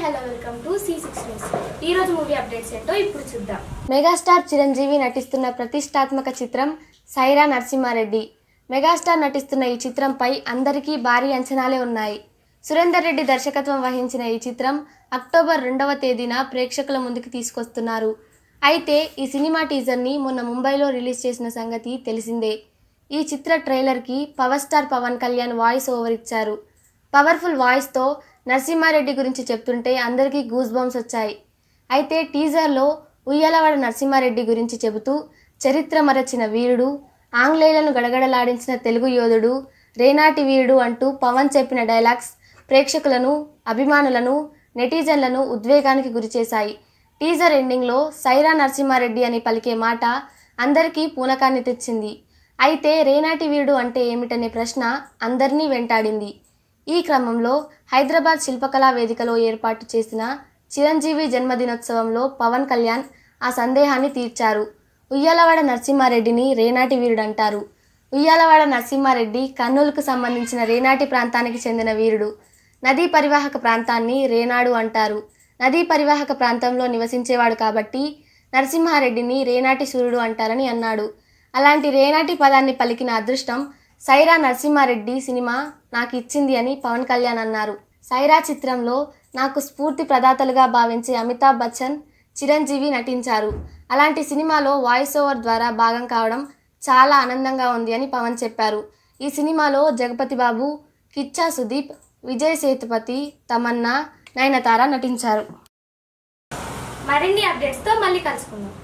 hello welcome to C six news ఈ రోజు movie updates ఏంటో ఇప్పుడు చూద్దాం మెగాస్టార్ చిరంజీవి నటిస్తున్న ప్రతిష్టాత్మక చిత్రం సైరా నరసింహారెడ్డి మెగాస్టార్ నటిస్తున్న ఈ చిత్రంపై అందరికీ భారీ అంచనాలే ఉన్నాయి సురేందర్ రెడ్డి దర్శకత్వం వహించిన ఈ చిత్రం అక్టోబర్ రెండవ తేదీన ప్రేక్షకుల ముందుకు తీసుకొస్తున్నారు అయితే ఈ సినిమా టీజర్ని మొన్న ముంబైలో రిలీజ్ చేసిన సంగతి తెలిసిందే ఈ చిత్ర ట్రైలర్కి power star Pawan Kalyan voice over ఇచ్చారు పవర్ఫుల్ వాయిస్తో నరసింహారెడ్డి గురించి చెప్తుంటే అందరికీ గూస్ బంప్స్ వచ్చాయి అయితే టీజర్లో ఉయ్యాలవాడ నరసింహారెడ్డి గురించి చెబుతూ చరిత్ర మరచిన వీరుడు ఆంగ్లేయులను గడగడలాడించిన తెలుగు యోధుడు రేనాటి వీరుడు అంటూ పవన్ చెప్పిన డైలాగ్స్ ప్రేక్షకులను అభిమానులను నెటిజన్లను ఉద్వేగానికి గురిచేశాయి టీజర్ ఎండింగ్లో సైరా నరసింహారెడ్డి అని పలికే మాట అందరికీ పూనకాన్ని తెచ్చింది అయితే రేనాటి వీరుడు అంటే ఏమిటనే ప్రశ్న అందరినీ వెంటాడింది ఈ క్రమంలో హైదరాబాద్ శిల్పకళా వేదికలో ఏర్పాటు చేసిన చిరంజీవి జన్మదినోత్సవంలో పవన్ కళ్యాణ్ ఆ సందేహాన్ని తీర్చారు ఉయ్యాలవాడ నరసింహారెడ్డిని రేనాటి వీరుడు అంటారు ఉయ్యాలవాడ నరసింహారెడ్డి కర్నూలుకు సంబంధించిన రేనాటి ప్రాంతానికి చెందిన వీరుడు నదీ పరివాహక ప్రాంతాన్ని రేనాడు అంటారు నదీ పరివాహక ప్రాంతంలో నివసించేవాడు కాబట్టి నరసింహారెడ్డిని రేనాటి సూర్యుడు అంటారని అన్నాడు అలాంటి రేనాటి పదాన్ని పలికిన అదృష్టం సైరా నరసింహారెడ్డి సినిమా నాకు ఇచ్చింది అని పవన్ కళ్యాణ్ అన్నారు సైరా చిత్రంలో నాకు స్ఫూర్తి ప్రదాతలుగా భావించే అమితాబ్ బచ్చన్ చిరంజీవి నటించారు అలాంటి సినిమాలో వాయిస్ ఓవర్ ద్వారా భాగం కావడం చాలా ఆనందంగా ఉంది అని పవన్ చెప్పారు ఈ సినిమాలో జగపతి బాబు కిచ్చా సుదీప్ విజయ్ సేతుపతి తమన్నా నయనతార నటించారు మరిన్ని అప్డేట్స్తో మళ్ళీ కలుసుకుందాం